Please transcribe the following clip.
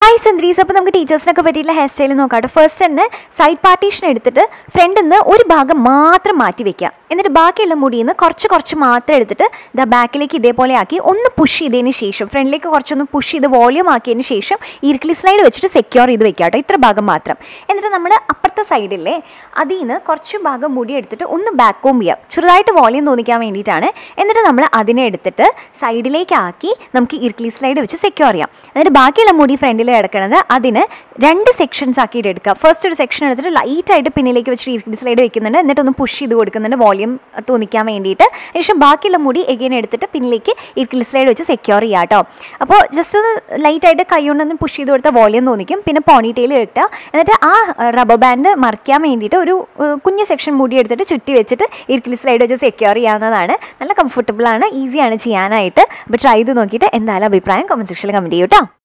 hi സന്ദ്രീസ് അപ്പോൾ നമുക്ക് ടീച്ചേഴ്സിനൊക്കെ പറ്റിയിട്ടുള്ള ഹെയർ സ്റ്റൈൽ നോക്കാം ഫസ്റ്റ് തന്നെ സൈഡ് പാർട്ടീഷൻ എടുത്തിട്ട് ഫ്രണ്ടിൽ നിന്ന് ഒരു ഭാഗം മാത്രം മാറ്റി വെക്കുക എന്നിട്ട് ബാക്കിയുള്ള മുടിയിൽ നിന്ന് കുറച്ച് കുറച്ച് മാത്രം എടുത്തിട്ട് ഇതാ ബാക്കിലേക്ക് ഇതേപോലെ ആക്കി ഒന്ന് പുഷ് ചെയ്തതിന് ശേഷം ഫ്രണ്ടിലേക്ക് കുറച്ചൊന്ന് പുഷ് ചെയ്ത് വോളിയം ആക്കിയതിന് ശേഷം ഇർക്കിളി സ്ലൈഡ് വെച്ചിട്ട് സെക്യൂർ ചെയ്ത് വെക്കുക കേട്ടോ ഇത്ര ഭാഗം മാത്രം എന്നിട്ട് നമ്മൾ അപ്പുറത്തെ സൈഡിലെ അതിൽ നിന്ന് കുറച്ച് ഭാഗം മുടി എടുത്തിട്ട് ഒന്ന് ബാക്ക് കോം ചെയ്യുക ചെറുതായിട്ട് വോളിയം തോന്നിക്കാൻ വേണ്ടിയിട്ടാണ് എന്നിട്ട് നമ്മൾ അതിനെ എടുത്തിട്ട് സൈഡിലേക്ക് ആക്കി നമുക്ക് ഇർക്കിളി സ്ലൈഡ് വെച്ച് സെക്യൂർ ചെയ്യാം എന്നിട്ട് ബാക്കിയുള്ള മുടി ഫ്രണ്ടിൽ കിടക്കുന്നത് അതിന് രണ്ട് സെക്ഷൻസ് ആക്കിയിട്ട് എടുക്കുക ഫസ്റ്റ് ഒരു സെക്ഷൻ എടുത്തിട്ട് ലൈറ്റായിട്ട് പിന്നിലേക്ക് വെച്ചിട്ട് ഇർക്കിളി സ്ലൈഡ് വെക്കുന്നുണ്ട് എന്നിട്ട് ഒന്ന് പുഷ് ചെയ്ത് കൊടുക്കുന്നുണ്ട് വോളിയം തോന്നിക്കാൻ വേണ്ടിയിട്ട് ശേഷം ബാക്കിയുള്ള മുടി എഗെയിൻ എടുത്തിട്ട് പിന്നിലേക്ക് ഇർക്കിളി സ്ലൈഡ് വെച്ച് സെക്യൂർ ചെയ്യുക കേട്ടോ അപ്പോൾ ജസ്റ്റ് ഒന്ന് ലൈറ്റായിട്ട് കൈ കൊണ്ടൊന്ന് പുഷ് ചെയ്ത് കൊടുത്താൽ വോളിയം തോന്നിക്കും പിന്നെ പോണി ടെയിൽ ഇട്ടുക എന്നിട്ട് ആ റബ്ബർ ബാൻഡ് മറിക്കാൻ വേണ്ടിയിട്ട് ഒരു ഏഹ്, കുഞ്ഞ് സെക്ഷൻ മുടി എടുത്തിട്ട് ചുറ്റി വെച്ചിട്ട് ഇർക്കിളി സ്ലൈഡ് വെച്ച് സെക്യൂർ ചെയ്യാവുന്നതാണ് നല്ല കംഫർട്ടബിൾ ആണ് ഈസിയാണ് ചെയ്യാനായിട്ട് അപ്പോൾ ട്രൈ ചെയ്ത് നോക്കിയിട്ട് എന്തായാലും അഭിപ്രായം കമൻറ്റ് സെക്ഷനിൽ കമൻറ്റ് ചെയ്യൂട്ടോ